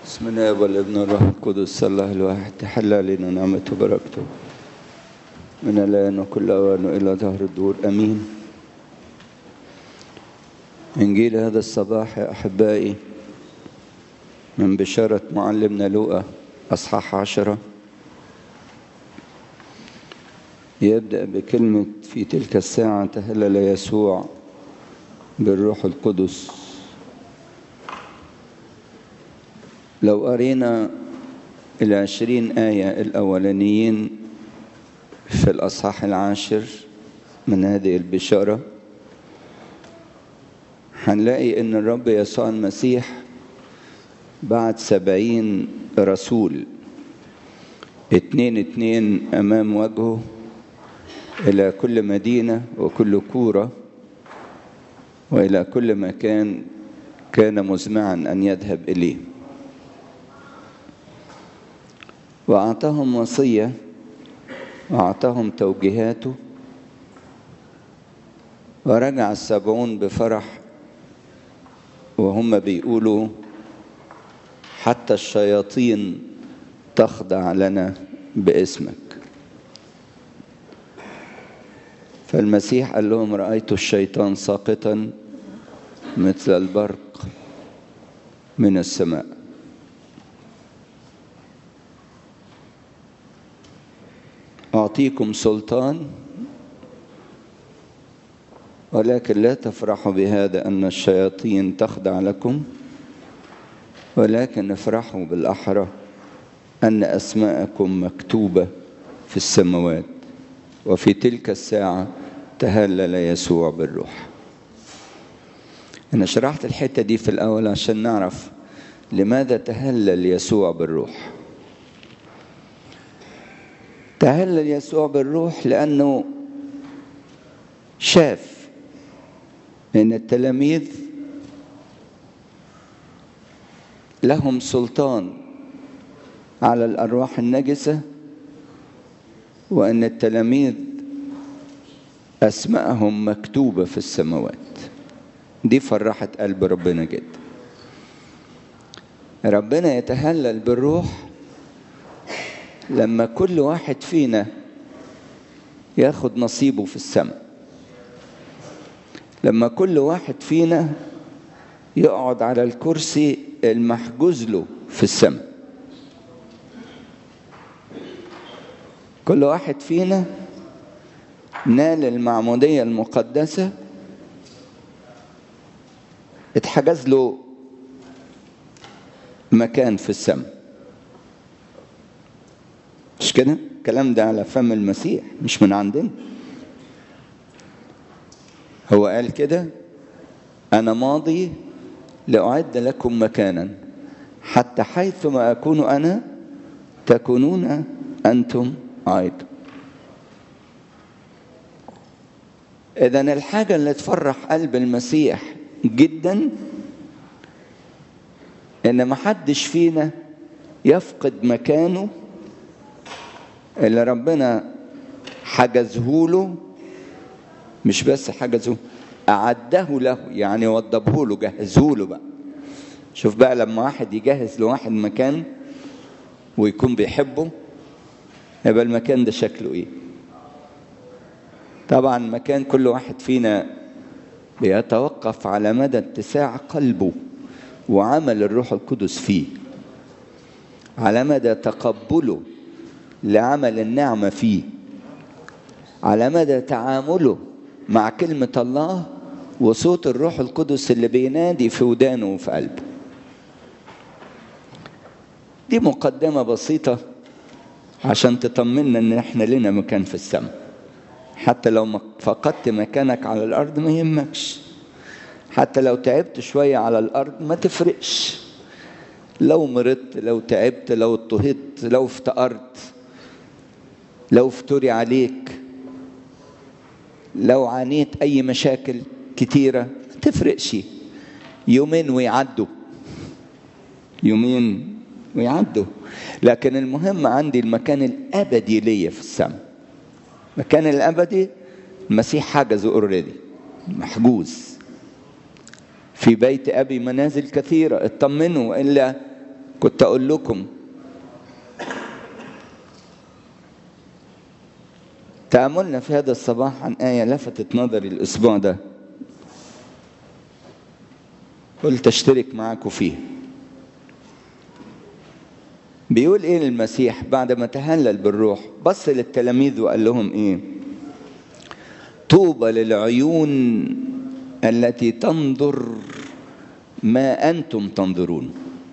بسم الله والابن والروح القدس الله الواحد تحل علينا نعمته وبركته من الآن وكل أوان وإلى ظهر الدور أمين إنجيل هذا الصباح يا أحبائي من بشارة معلمنا لوقا أصحاح عشرة يبدأ بكلمة في تلك الساعة تهلل يسوع بالروح القدس لو قرينا العشرين آية الأولانيين في الأصحاح العاشر من هذه البشارة هنلاقي إن الرب يسوع المسيح بعد سبعين رسول اتنين اتنين أمام وجهه إلى كل مدينة وكل كورة وإلى كل مكان كان مزمعا أن يذهب إليه وأعطاهم وصية وأعطاهم توجيهاته ورجع السبعون بفرح وهم بيقولوا حتى الشياطين تخضع لنا باسمك فالمسيح قال لهم رأيت الشيطان ساقطا مثل البرق من السماء أعطيكم سلطان ولكن لا تفرحوا بهذا أن الشياطين تخضع لكم ولكن افرحوا بالأحرى أن أسماءكم مكتوبة في السماوات وفي تلك الساعة تهلل يسوع بالروح أنا شرحت الحتة دي في الأول عشان نعرف لماذا تهلل يسوع بالروح تهلل يسوع بالروح لأنه شاف أن التلاميذ لهم سلطان على الأرواح النجسة وأن التلاميذ أسماءهم مكتوبة في السماوات دي فرحت قلب ربنا جدا ربنا يتهلل بالروح لما كل واحد فينا ياخد نصيبه في السماء لما كل واحد فينا يقعد على الكرسي المحجوز له في السماء كل واحد فينا نال المعمودية المقدسة اتحجز له مكان في السماء مش كده الكلام ده على فم المسيح مش من عندنا هو قال كده انا ماضي لاعد لكم مكانا حتى حيثما اكون انا تكونون انتم ايضا اذا الحاجه اللي تفرح قلب المسيح جدا ان ما حدش فينا يفقد مكانه اللي ربنا حجزه له مش بس حجزه أعده له يعني وضبه له جهزه له بقى شوف بقى لما واحد يجهز لواحد مكان ويكون بيحبه يبقى المكان ده شكله ايه طبعا مكان كل واحد فينا بيتوقف على مدى اتساع قلبه وعمل الروح القدس فيه على مدى تقبله لعمل النعمة فيه على مدى تعامله مع كلمة الله وصوت الروح القدس اللي بينادي في ودانه وفي قلبه دي مقدمة بسيطة عشان تطمنا ان احنا لنا مكان في السماء حتى لو فقدت مكانك على الارض ما يهمكش حتى لو تعبت شوية على الارض ما تفرقش لو مرضت لو تعبت لو اضطهدت لو افتقرت لو افتري عليك لو عانيت اي مشاكل كتيرة ما تفرقش يومين ويعدوا يومين ويعدوا لكن المهم عندي المكان الابدي ليا في السماء المكان الابدي المسيح حجزه اوريدي محجوز في بيت ابي منازل كثيره اطمنوا الا كنت اقول لكم تأملنا في هذا الصباح عن آية لفتت نظري الأسبوع ده قلت أشترك معاكم فيه بيقول إيه المسيح بعد ما تهلل بالروح بص للتلاميذ وقال لهم إيه طوبى للعيون التي تنظر ما أنتم تنظرون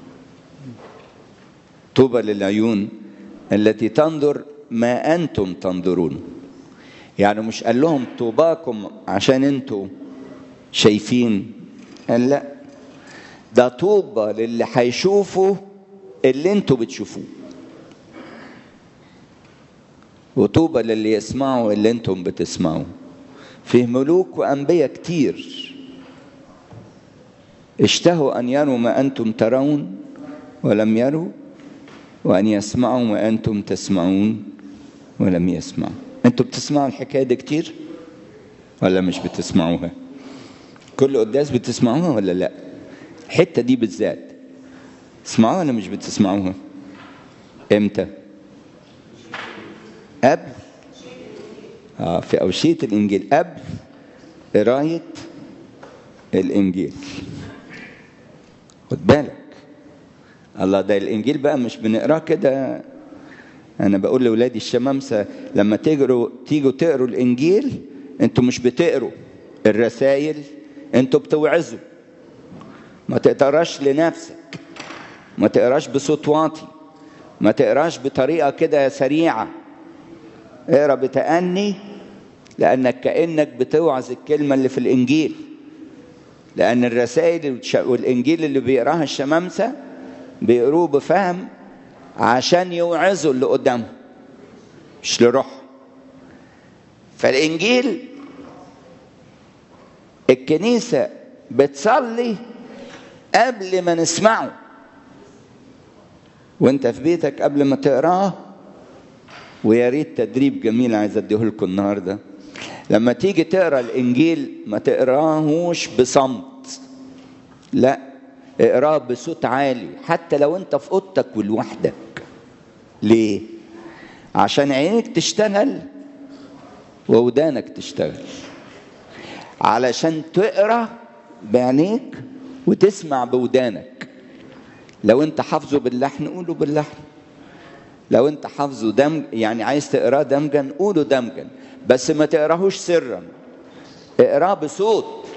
طوبى للعيون التي تنظر ما أنتم تنظرون يعني مش قال لهم طوباكم عشان انتوا شايفين قال لا ده طوبى للي هيشوفوا اللي انتوا بتشوفوه وطوبى للي يسمعوا اللي انتم بتسمعوا فيه ملوك وانبياء كتير اشتهوا ان يروا ما انتم ترون ولم يروا وان يسمعوا ما انتم تسمعون ولم يسمعوا انتوا بتسمعوا الحكايه دي كتير ولا مش بتسمعوها كل قداس بتسمعوها ولا لا الحته دي بالذات تسمعوها ولا مش بتسمعوها امتى قبل اه في اوشيه الانجيل قبل قرايه الانجيل خد بالك الله ده الانجيل بقى مش بنقراه كده انا بقول لاولادي الشمامسه لما تجروا تيجوا تقروا الانجيل انتوا مش بتقروا الرسائل انتوا بتوعظوا ما تقراش لنفسك ما تقراش بصوت واطي ما تقراش بطريقه كده سريعه اقرا بتأني لانك كانك بتوعظ الكلمه اللي في الانجيل لان الرسائل والانجيل اللي بيقراها الشمامسه بيقروه بفهم عشان يوعظوا اللي قدامهم مش لروح فالانجيل الكنيسه بتصلي قبل ما نسمعه وانت في بيتك قبل ما تقراه ويا ريت تدريب جميل عايز اديه لكم النهارده لما تيجي تقرا الانجيل ما تقراهوش بصمت لا اقراه بصوت عالي حتى لو انت في اوضتك ولوحدك ليه عشان عينيك تشتغل وودانك تشتغل علشان تقرا بعينيك وتسمع بودانك لو انت حافظه باللحن قوله باللحن لو انت حافظه دمج يعني عايز تقراه دمجا قوله دمجا بس ما تقراهوش سرا اقراه بصوت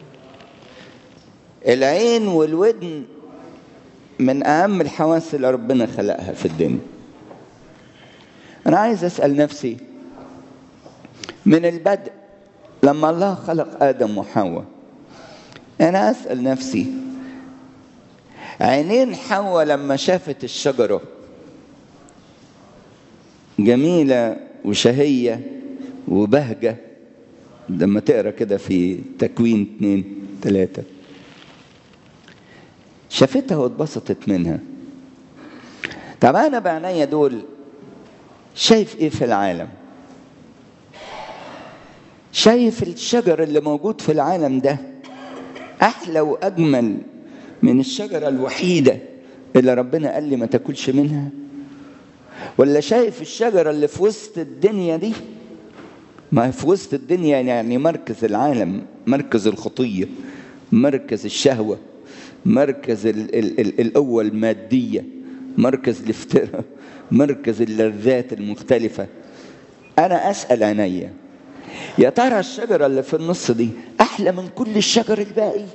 العين والودن من اهم الحواس اللي ربنا خلقها في الدنيا انا عايز اسال نفسي من البدء لما الله خلق ادم وحواء انا اسال نفسي عينين حواء لما شافت الشجره جميله وشهيه وبهجه لما تقرا كده في تكوين اتنين تلاته شافتها واتبسطت منها طب انا بعينيا دول شايف ايه في العالم شايف الشجر اللي موجود في العالم ده احلى واجمل من الشجره الوحيده اللي ربنا قال لي ما تاكلش منها ولا شايف الشجره اللي في وسط الدنيا دي ما في وسط الدنيا يعني مركز العالم مركز الخطيه مركز الشهوه مركز ال ال ال القوه الماديه مركز الافتراء مركز اللذات المختلفه انا اسال عينيا يا ترى الشجره اللي في النص دي احلى من كل الشجر الباقي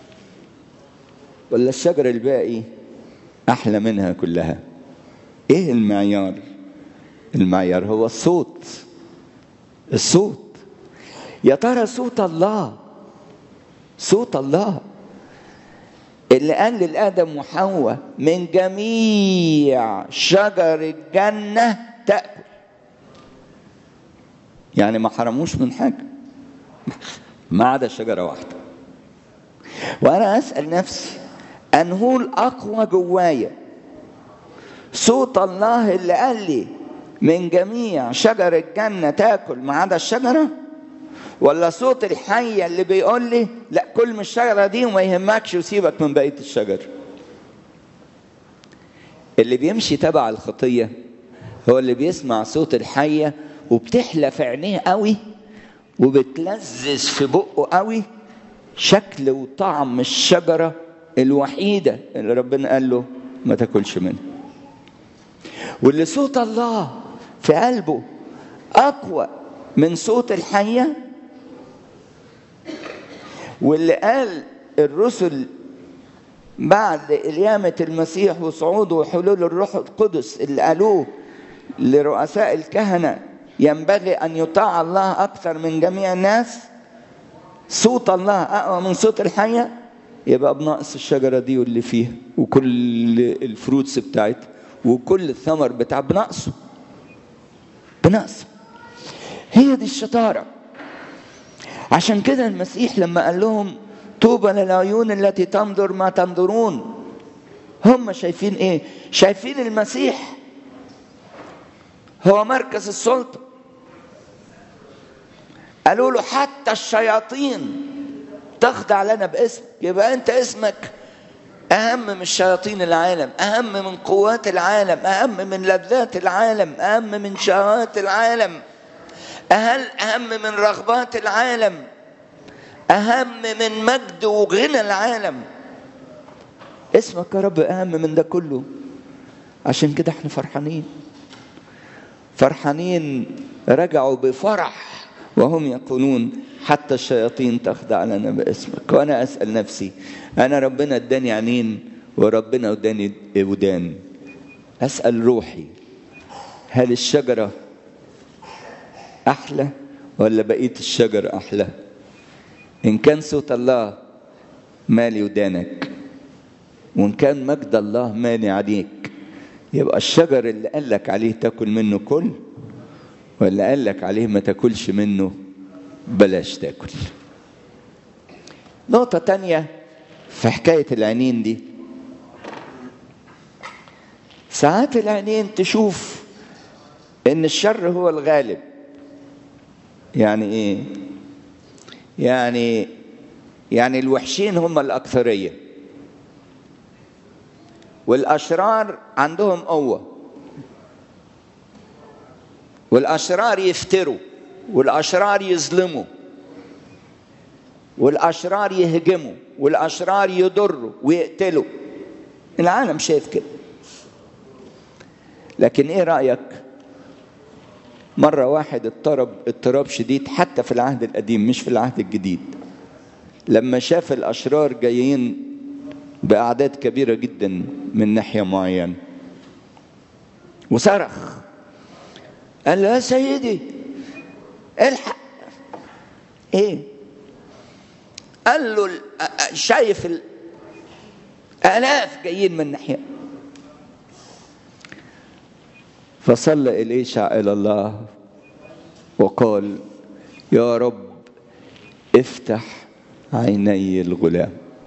ولا الشجر الباقي احلى منها كلها ايه المعيار المعيار هو الصوت الصوت يا ترى صوت الله صوت الله اللي قال للادم وحواء من جميع شجر الجنه تاكل يعني ما حرموش من حاجه ما عدا شجره واحده وانا اسال نفسي انه الاقوى جوايا صوت الله اللي قال لي من جميع شجر الجنه تاكل ما عدا الشجره ولا صوت الحية اللي بيقول لي لا كل من الشجرة دي وما يهمكش وسيبك من بقية الشجر اللي بيمشي تبع الخطية هو اللي بيسمع صوت الحية وبتحلى في عينيه قوي وبتلذذ في بقه قوي شكل وطعم الشجرة الوحيدة اللي ربنا قال له ما تاكلش منها واللي صوت الله في قلبه أقوى من صوت الحية واللي قال الرسل بعد قيامة المسيح وصعوده وحلول الروح القدس اللي قالوه لرؤساء الكهنة ينبغي أن يطاع الله أكثر من جميع الناس صوت الله أقوى من صوت الحية يبقى بنقص الشجرة دي واللي فيها وكل الفروتس بتاعتها وكل الثمر بتاع بنقصه بنقصه هي دي الشطارة عشان كده المسيح لما قال لهم طوبى للعيون التي تنظر ما تنظرون هم شايفين ايه شايفين المسيح هو مركز السلطة قالوا له حتى الشياطين تخضع لنا باسمك يبقى انت اسمك اهم من شياطين العالم اهم من قوات العالم اهم من لذات العالم اهم من شهوات العالم أهل اهم من رغبات العالم اهم من مجد وغنى العالم اسمك يا رب اهم من ده كله عشان كده احنا فرحانين فرحانين رجعوا بفرح وهم يقولون حتى الشياطين تخضع لنا باسمك وانا اسال نفسي انا ربنا اداني عينين وربنا اداني ودان اسال روحي هل الشجره احلى ولا بقيه الشجر احلى ان كان صوت الله مالي ودانك وان كان مجد الله مالي عليك يبقى الشجر اللي قال لك عليه تاكل منه كل ولا قال لك عليه ما تاكلش منه بلاش تاكل نقطة تانية في حكاية العينين دي ساعات العينين تشوف ان الشر هو الغالب يعني ايه يعني يعني الوحشين هم الأكثرية والأشرار عندهم قوة والأشرار يفتروا والأشرار يظلموا والأشرار يهجموا والأشرار يضروا ويقتلوا العالم شايف كده لكن ايه رأيك مرة واحد اضطرب اضطراب شديد حتى في العهد القديم مش في العهد الجديد لما شاف الأشرار جايين بأعداد كبيرة جدا من ناحية معينة وصرخ قال له يا سيدي الحق ايه قال له شايف الآلاف جايين من ناحية فصلى إليشع إلى الله وقال يا رب افتح عيني الغلام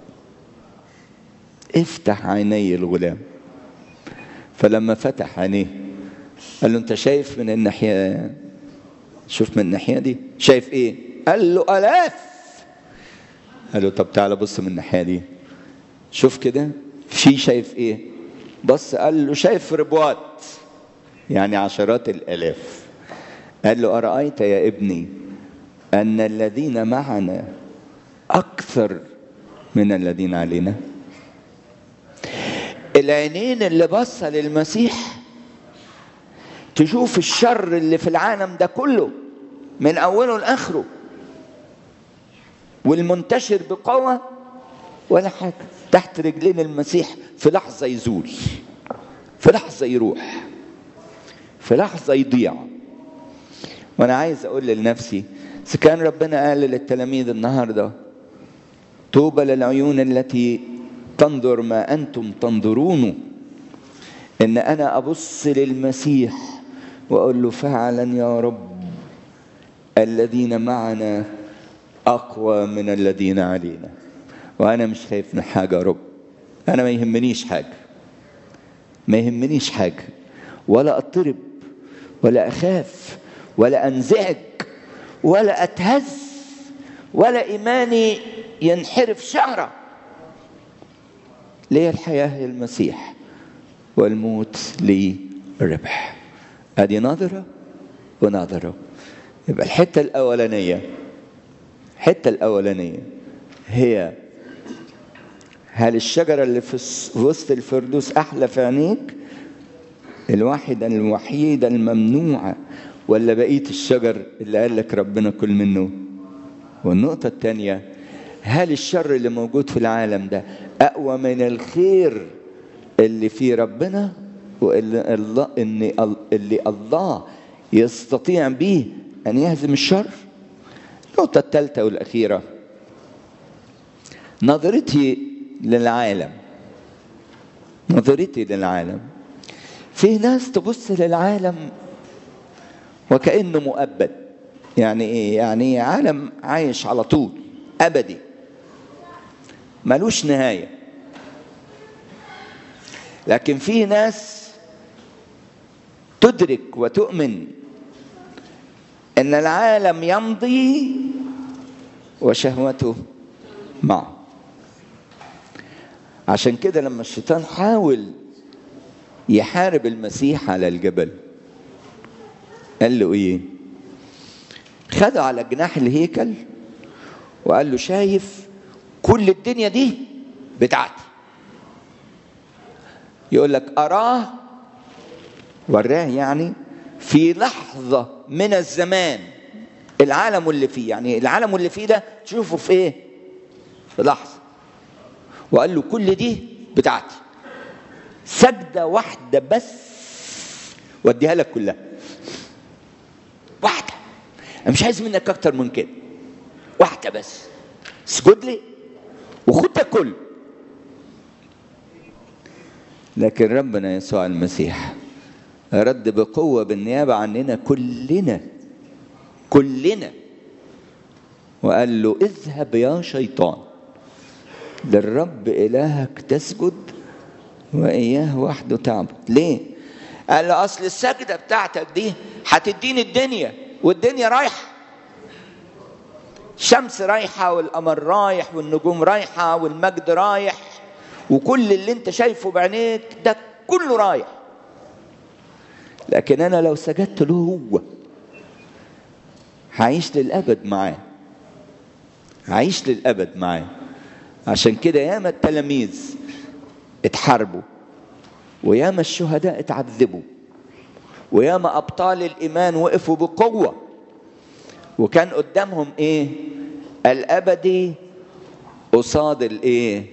افتح عيني الغلام فلما فتح عينيه قال له انت شايف من الناحية شوف من الناحية دي شايف ايه قال له الاف قال له طب تعالى بص من الناحية دي شوف كده في شايف ايه بص قال له شايف ربوات يعني عشرات الالاف قال له ارايت يا ابني ان الذين معنا اكثر من الذين علينا العينين اللي بصة للمسيح تشوف الشر اللي في العالم ده كله من اوله لاخره والمنتشر بقوه ولا حاجه تحت رجلين المسيح في لحظه يزول في لحظه يروح في لحظه يضيع وانا عايز اقول لنفسي اذا كان ربنا قال للتلاميذ النهارده طوبى للعيون التي تنظر ما انتم تنظرونه ان انا ابص للمسيح واقول له فعلا يا رب الذين معنا اقوى من الذين علينا وانا مش خايف من حاجه يا رب انا ما يهمنيش حاجه ما يهمنيش حاجه ولا اضطرب ولا اخاف ولا انزعج ولا اتهز ولا ايماني ينحرف شعره ليه الحياه هي المسيح والموت لي ربح ادي نظرة ونظرة يبقى الحتة الأولانية الحتة الأولانية هي هل الشجرة اللي في وسط الفردوس أحلى في عينيك الواحدة الوحيدة الممنوعة ولا بقية الشجر اللي قال لك ربنا كل منه والنقطة الثانية هل الشر اللي موجود في العالم ده أقوى من الخير اللي في ربنا واللي الله إن اللي الله يستطيع به أن يهزم الشر النقطة الثالثة والأخيرة نظرتي للعالم نظرتي للعالم في ناس تبص للعالم وكأنه مؤبد يعني ايه يعني عالم عايش على طول ابدي ملوش نهايه لكن في ناس تدرك وتؤمن ان العالم يمضي وشهوته معه عشان كده لما الشيطان حاول يحارب المسيح على الجبل قال له ايه خده على جناح الهيكل وقال له شايف كل الدنيا دي بتاعتي يقول لك اراه وراه يعني في لحظة من الزمان العالم اللي فيه يعني العالم اللي فيه ده تشوفه في ايه في لحظة وقال له كل دي بتاعتي سجدة واحدة بس وديها لك كلها واحدة أنا مش عايز منك أكتر من كده واحدة بس اسجد لي وخد ده كله لكن ربنا يسوع المسيح رد بقوة بالنيابة عننا كلنا كلنا وقال له اذهب يا شيطان للرب إلهك تسجد وإياه وحده تعبد ليه؟ قال له أصل السجدة بتاعتك دي هتديني الدنيا والدنيا رايحة الشمس رايحة والقمر رايح والنجوم رايحة والمجد رايح وكل اللي انت شايفه بعينيك ده كله رايح لكن انا لو سجدت له هو هعيش للابد معاه هعيش للابد معاه عشان كده ياما التلاميذ اتحاربوا وياما الشهداء اتعذبوا وياما ابطال الايمان وقفوا بقوه وكان قدامهم ايه الابدي قصاد الايه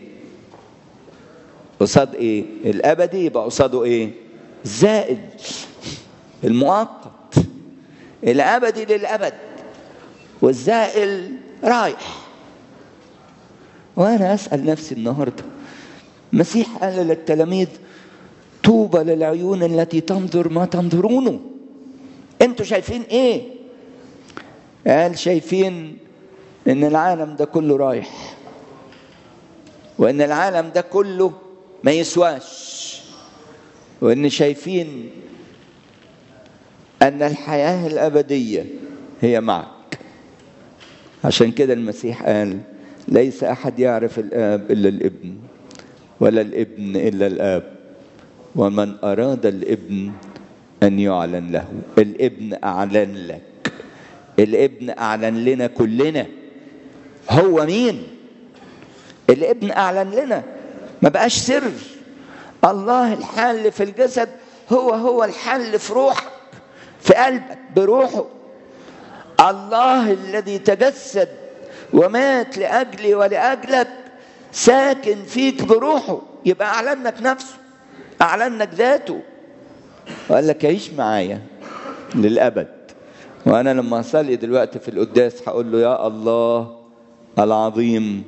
قصاد ايه الابدي يبقى قصاده ايه زائد المؤقت الابدي للابد والزائل رايح وانا اسال نفسي النهارده المسيح قال للتلاميذ طوبى للعيون التي تنظر ما تنظرونه انتوا شايفين ايه قال شايفين ان العالم ده كله رايح وان العالم ده كله ما يسواش وان شايفين ان الحياه الابديه هي معك عشان كده المسيح قال ليس احد يعرف الاب الا الابن ولا الابن الا الاب ومن اراد الابن ان يعلن له الابن اعلن لك الابن اعلن لنا كلنا هو مين الابن اعلن لنا ما بقاش سر الله الحل في الجسد هو هو الحل في روحك في قلبك بروحه الله الذي تجسد ومات لاجلي ولاجلك ساكن فيك بروحه يبقى اعلن لك نفسه اعلن لك ذاته وقال لك عيش معايا للابد وانا لما اصلي دلوقتي في القداس هقول له يا الله العظيم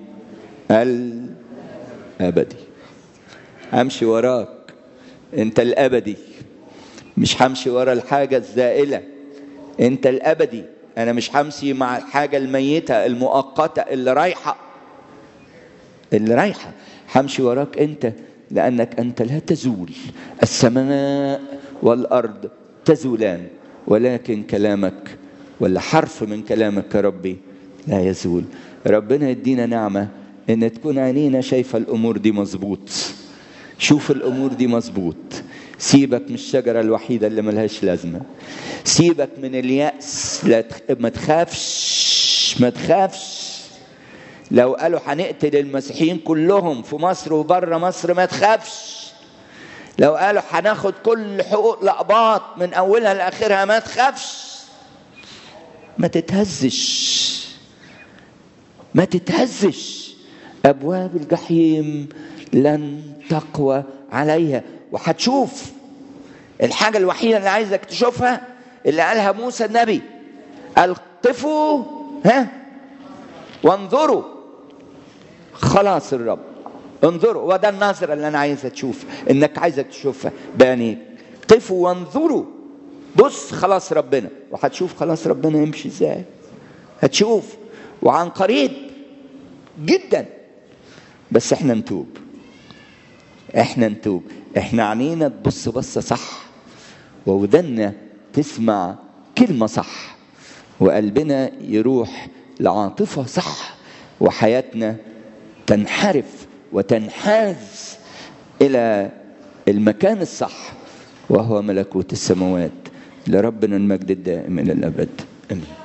الابدي همشي وراك انت الابدي مش همشي ورا الحاجه الزائله انت الابدي انا مش همشي مع الحاجه الميته المؤقته اللي رايحه اللي رايحه همشي وراك انت لانك انت لا تزول السماء والارض تزولان ولكن كلامك ولا حرف من كلامك يا ربي لا يزول ربنا يدينا نعمه ان تكون عينينا شايفه الامور دي مظبوط شوف الامور دي مظبوط سيبك من الشجرة الوحيدة اللي ملهاش لازمة سيبك من اليأس لا تخ... ما تخافش ما تخافش لو قالوا هنقتل المسيحيين كلهم في مصر وبره مصر ما تخافش لو قالوا هناخد كل حقوق الأقباط من أولها لآخرها ما تخافش ما تتهزش ما تتهزش أبواب الجحيم لن تقوى عليها وهتشوف الحاجة الوحيدة اللي عايزك تشوفها اللي قالها موسى النبي القفوا ها وانظروا خلاص الرب انظروا وده النظرة اللي أنا عايزة تشوف إنك عايزك تشوفها بعينيك قفوا وانظروا بص خلاص ربنا وهتشوف خلاص ربنا يمشي ازاي هتشوف وعن قريب جدا بس احنا نتوب احنا نتوب احنا عينينا تبص بصه صح وودنا تسمع كلمه صح وقلبنا يروح لعاطفه صح وحياتنا تنحرف وتنحاز الى المكان الصح وهو ملكوت السماوات لربنا المجد الدائم الى الابد امين